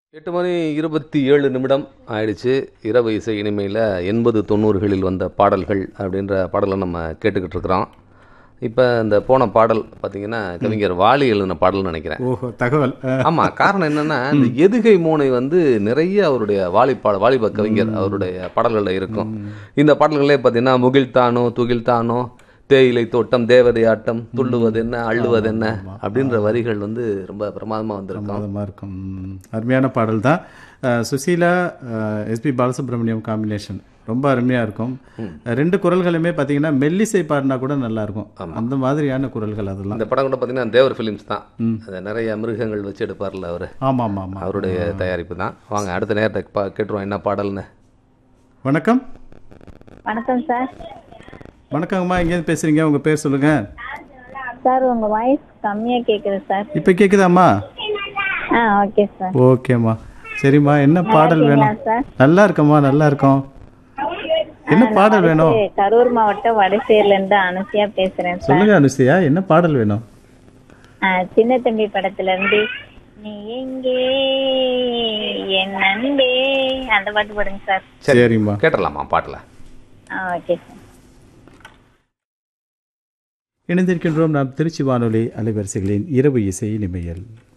எட்டு மணி இருபத்தி ஏழு நிமிடம் ஆயிடுச்சு இரவு இசை இனிமையில் எண்பது தொண்ணூறுகளில் வந்த பாடல்கள் அப்படின்ற பாடலை நம்ம கேட்டுக்கிட்டு இருக்கிறோம் இப்போ இந்த போன பாடல் பார்த்தீங்கன்னா கவிஞர் வாலி எழுதின பாடல்னு நினைக்கிறேன் ஓஹோ தகவல் அஹ், ஆமாம் காரணம் என்னன்னா இந்த எதுகை மோனை வந்து நிறைய அவருடைய வாலி பாட வாலிப கவிஞர் அவருடைய பாடல்களில் இருக்கும் இந்த பாடல்களே பார்த்தீங்கன்னா முகில்தானோ துகில்தானோ தேயிலை தோட்டம் தேவதை ஆட்டம் துள்ளுவது என்ன அள்ளுவது என்ன அப்படின்ற வரிகள் வந்து ரொம்ப பிரமாதமாக வந்திருக்கும் பிரமாதமா இருக்கும் ம், அருமையான பாடல் தான் அஹ், சுசீலா எஸ்பி பாலசுப்ரமணியம் காம்பினேஷன் ரொம்ப அருமையா இருக்கும் ரெண்டு குரல்களுமே பார்த்தீங்கன்னா மெல்லிசை பாடினா கூட நல்லா இருக்கும் அந்த மாதிரியான குரல்கள் அதெல்லாம் இந்த படம் கூட பார்த்தீங்கன்னா தேவர் ஃபிலிம்ஸ் தான் அது நிறைய மிருகங்கள் வச்சு எடுப்பார்ல அவர் ஆமா ஆமா ஆமா அவருடைய தயாரிப்பு தான் வாங்க அடுத்த நேரத்தை பா கேட்டுருவோம் என்ன பாடல்னு வணக்கம் வணக்கம் சார் வணக்கங்கம்மா எங்கேருந்து பேசுறீங்க உங்க பேர் சொல்லுங்க சார் உங்க வாய்ஸ் கம்மியா கேக்குது சார் இப்போ கேக்குதாம்மா ஆ ஓகே சார் ஓகேம்மா சரிம்மா என்ன பாடல் வேணும் சார் நல்லா இருக்கம்மா நல்லா இருக்கோம் என்ன பாடல் வேணும் இது கரூர் மாவட்டம் வடசேரில இருந்து அனுசியா பேசுறேன் சார் சொல்லுங்க அனுசியா என்ன பாடல் வேணும் ஆ, சின்ன தம்பி படத்துல இருந்து நீ எங்கே என் நண்பே அந்த பாட்டு போடுங்க சார் சரிம்மா கேட்டுடலாமா பாட்டில் ஆ ஓகே சார் இணைந்திருக்கின்றோம் நாம் திருச்சி வானொலி அலைவரிசைகளின் இரவு இசை இனிமையல்